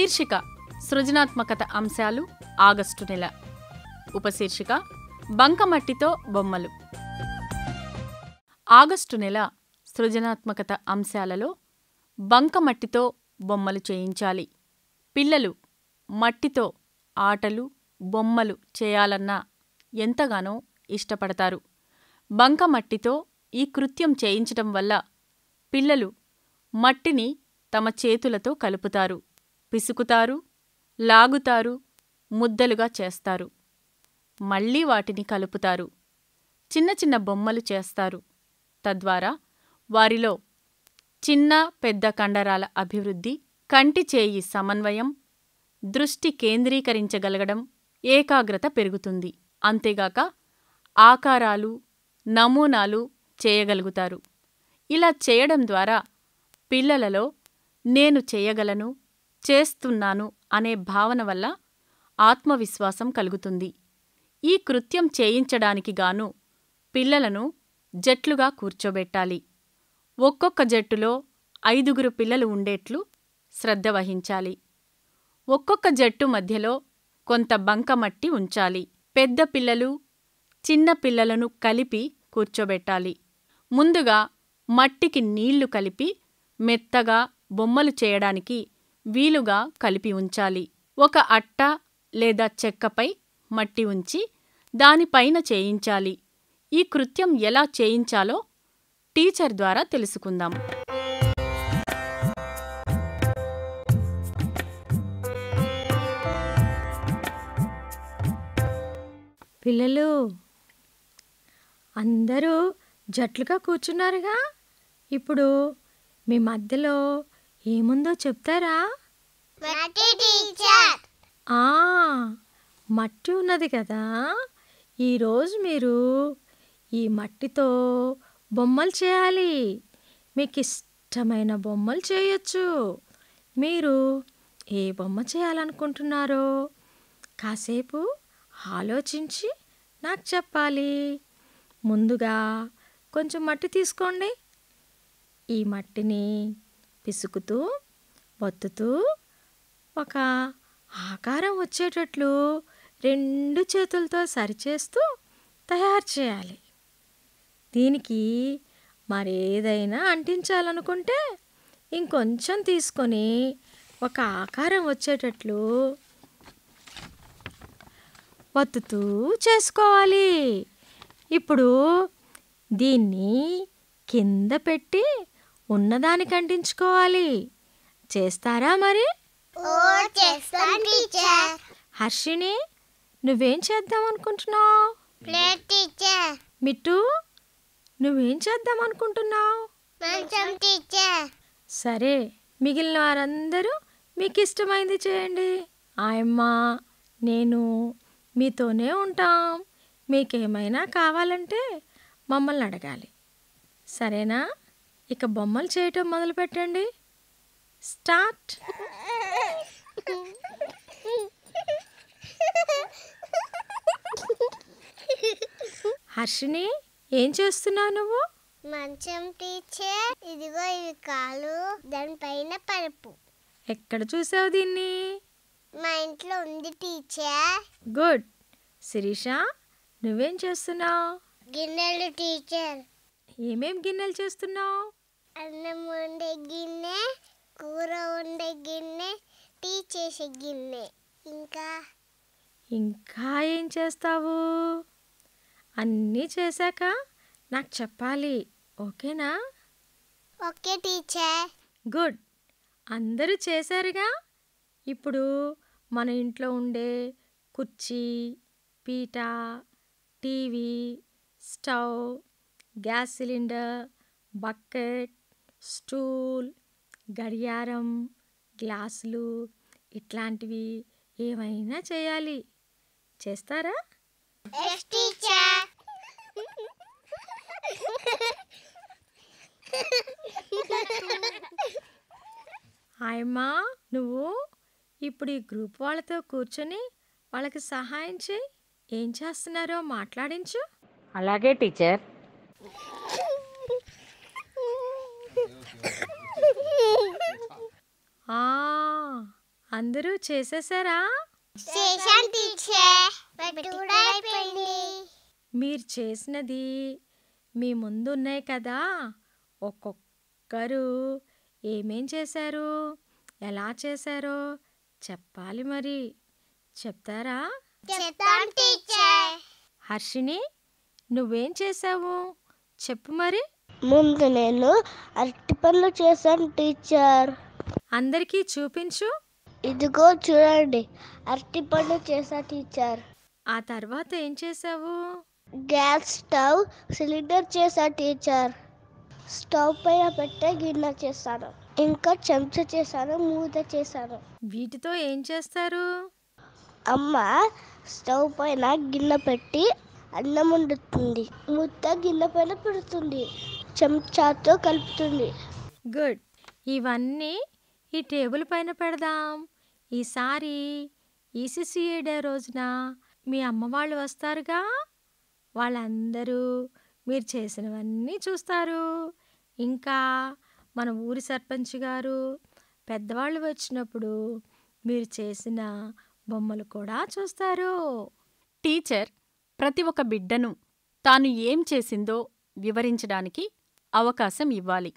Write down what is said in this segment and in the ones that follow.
శీర్షిక సృజనాత్మకత అంశాలు ఆగస్టు నెల ఉపశీర్షిక బంకమట్టితో బొమ్మలు ఆగస్టు నెల సృజనాత్మకత అంశాలలో బంకమట్టితో బొమ్మలు చేయించాలి పిల్లలు మట్టితో ఆటలు బొమ్మలు చేయాలన్నా ఎంతగానో ఇష్టపడతారు బంకమట్టితో ఈ కృత్యం చేయించటం వల్ల పిల్లలు మట్టిని తమ చేతులతో కలుపుతారు పిసుకుతారు లాగుతారు ముద్దలుగా చేస్తారు మళ్ళీ వాటిని కలుపుతారు చిన్న చిన్న బొమ్మలు చేస్తారు తద్వారా వారిలో చిన్న పెద్ద కండరాల అభివృద్ధి కంటి చేయి సమన్వయం దృష్టి కేంద్రీకరించగలగడం ఏకాగ్రత పెరుగుతుంది అంతేగాక ఆకారాలు నమూనాలు చేయగలుగుతారు ఇలా చేయడం ద్వారా పిల్లలలో నేను చేయగలను చేస్తున్నాను అనే భావన వల్ల ఆత్మవిశ్వాసం కలుగుతుంది ఈ కృత్యం చేయించడానికి గాను పిల్లలను జట్లుగా కూర్చోబెట్టాలి ఒక్కొక్క జట్టులో ఐదుగురు పిల్లలు ఉండేట్లు శ్రద్ధ వహించాలి ఒక్కొక్క జట్టు మధ్యలో కొంత బంకమట్టి ఉంచాలి పెద్ద పిల్లలు చిన్న పిల్లలను కలిపి కూర్చోబెట్టాలి ముందుగా మట్టికి నీళ్లు కలిపి మెత్తగా బొమ్మలు చేయడానికి వీలుగా కలిపి ఉంచాలి ఒక అట్ట లేదా చెక్కపై మట్టి ఉంచి దానిపైన చేయించాలి ఈ కృత్యం ఎలా చేయించాలో టీచర్ ద్వారా తెలుసుకుందాం పిల్లలు అందరూ జట్లుగా కూర్చున్నారుగా ఇప్పుడు మీ మధ్యలో ఏముందో చెప్తారా మట్టి టీచర్ ఆ మట్టి ఉన్నది కదా ఈరోజు మీరు ఈ మట్టితో బొమ్మలు చేయాలి మీకు ఇష్టమైన బొమ్మలు చేయొచ్చు మీరు ఏ బొమ్మ చేయాలనుకుంటున్నారో కాసేపు ఆలోచించి నాకు చెప్పాలి ముందుగా కొంచెం మట్టి తీసుకోండి ఈ మట్టిని పిసుకుతూ ఒత్తుతూ ఒక ఆకారం వచ్చేటట్లు రెండు చేతులతో సరిచేస్తూ తయారు చేయాలి దీనికి మరేదైనా అంటించాలనుకుంటే ఇంకొంచెం తీసుకొని ఒక ఆకారం వచ్చేటట్లు వత్తుతూ చేసుకోవాలి ఇప్పుడు దీన్ని కింద పెట్టి ఉన్నదానికి అంటించుకోవాలి చేస్తారా మరి ఓ చేస్తాను టీచర్ హర్షిని నువ్వేం చేద్దాం అనుకుంటున్నావు ప్లేట్ టీచర్ మిట్టు నువ్వేం చేద్దాం అనుకుంటున్నావు మంచం టీచర్ సరే మిగిలిన వారందరూ మీకు ఇష్టమైంది చేయండి ఆయమ్మ నేను మీతోనే ఉంటాం మీకేమైనా కావాలంటే మమ్మల్ని అడగాలి సరేనా ఇక బొమ్మలు చేయటం మొదలు పెట్టండి స్టార్ట్ హర్షిని ఏం చేస్తున్నావు నువ్వు మంచం టీచర్ ఇదిగో ఇవి కాలు దానిపైన పరుపు ఎక్కడ చూసావు దీన్ని మా ఇంట్లో ఉంది టీచర్ గుడ్ శిరీష నువ్వేం చేస్తున్నావు గిన్నెలు టీచర్ ఏమేం గిన్నెలు చేస్తున్నావు అన్నం వండే గిన్నె కూర వండే గిన్నె టీ చేసే గిన్నె ఇంకా ఇంకా ఏం చేస్తావు అన్నీ చేశాక నాకు చెప్పాలి ఓకేనా ఓకే టీచర్ గుడ్ అందరూ చేశారుగా ఇప్పుడు మన ఇంట్లో ఉండే కుర్చీ పీట TV stove gas cylinder bucket stool గడియారం గ్లాసులు ఇట్లాంటివి ఏమైనా చేయాలి చేస్తారా ఎస్ టీచర్ ఆయమ్మా నువ్వు ఇప్పుడు ఈ గ్రూప్ వాళ్ళతో కూర్చొని వాళ్ళకి సహాయం చేయి ఏం చేస్తున్నారో మాట్లాడించు అలాగే టీచర్ ఆ, అందరూ అందరూ చేసేసారా చేశాను టీచర్ బట్టి కూడా అయిపోయింది మీరు చేసినది మీ ముందు ఉన్నాయి కదా ఒక్కొక్కరు ఏమేం చేశారు ఎలా చేశారో చెప్పాలి మరి చెప్తారా చెప్తాను టీచర్ హర్షిని నువ్వేం చేసావు చెప్పు మరి ముందు నేను అరటి పనులు చేశాను టీచర్ అందరికీ చూపించు ఇదిగో చూడండి అరటి పండు చేశా టీచర్ ఆ తర్వాత ఏం చేసావు గ్యాస్ స్టవ్ సిలిండర్ చేశా టీచర్ స్టవ్ పైన పెట్టే గిన్నె చేశాను ఇంకా చెంచా చేశాను మూత చేశాను వీటితో ఏం చేస్తారు అమ్మ స్టవ్ పైన గిన్నె పెట్టి అన్నం వండుతుంది ముద్ద గిన్నె పైన పెడుతుంది చెంచాతో కలుపుతుంది గుడ్ ఇవన్నీ ఈ టేబుల్ పైన పెడదాం ఈసారి ఈసీసీఏ డే రోజున మీ అమ్మ వాళ్ళు వస్తారుగా వాళ్ళందరూ మీరు చేసినవన్నీ చూస్తారు ఇంకా మన ఊరి సర్పంచ్ గారు పెద్దవాళ్ళు వచ్చినప్పుడు మీరు చేసిన బొమ్మలు కూడా చూస్తారు టీచర్ ప్రతి ఒక్క బిడ్డను తాను ఏం చేసిందో వివరించడానికి అవకాశం ఇవ్వాలి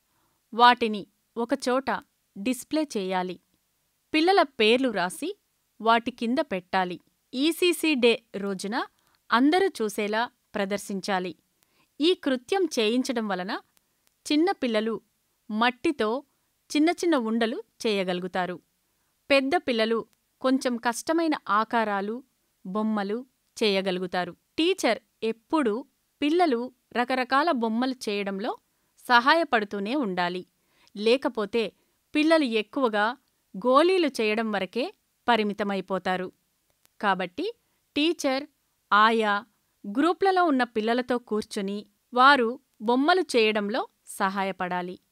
వాటిని ఒకచోట డిస్ప్లే చేయాలి పిల్లల పేర్లు రాసి వాటి కింద పెట్టాలి ఈసీసీ డే రోజున అందరూ చూసేలా ప్రదర్శించాలి ఈ కృత్యం చేయించడం వలన చిన్న పిల్లలు మట్టితో చిన్న చిన్న ఉండలు చేయగలుగుతారు పెద్ద పిల్లలు కొంచెం కష్టమైన ఆకారాలు బొమ్మలు చేయగలుగుతారు టీచర్ ఎప్పుడూ పిల్లలు రకరకాల బొమ్మలు చేయడంలో సహాయపడుతూనే ఉండాలి లేకపోతే పిల్లలు ఎక్కువగా గోళీలు చేయడం వరకే పరిమితమైపోతారు కాబట్టి టీచర్ ఆయా గ్రూప్లలో ఉన్న పిల్లలతో కూర్చుని వారు బొమ్మలు చేయడంలో సహాయపడాలి